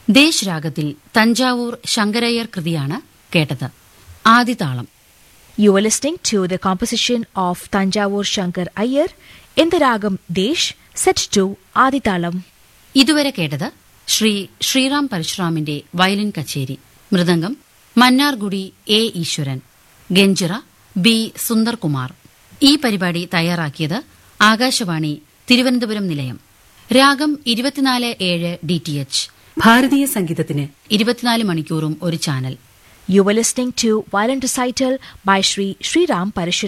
ദേശ് രാഗത്തിൽ തഞ്ചാവൂർ ശങ്കരയ്യർ കൃതിയാണ് കേട്ടത് ആദിതാളം You were listening to the composition of Tanjavur Shankar Iyer in the ragam Desh set to Aditalam. ഇതുവരെ കേട്ടത് Shri Sriram പരശുറാമിന്റെ violin കച്ചേരി മൃദംഗം മന്നാർഗുഡി എ ഈശ്വരൻ ഗഞ്ചിറ ബി സുന്ദർകുമാർ ഈ പരിപാടി തയ്യാറാക്കിയത് ആകാശവാണി തിരുവനന്തപുരം നിലയം രാഗം ഇരുപത്തിനാല് ഏഴ് ഡി ടി എച്ച് ഭാരതീയ സംഗീതത്തിന് ഇരുപത്തിനാല് മണിക്കൂറും ഒരു channel You were listening to Violin Recital by Sri Sri Ram Parashuram.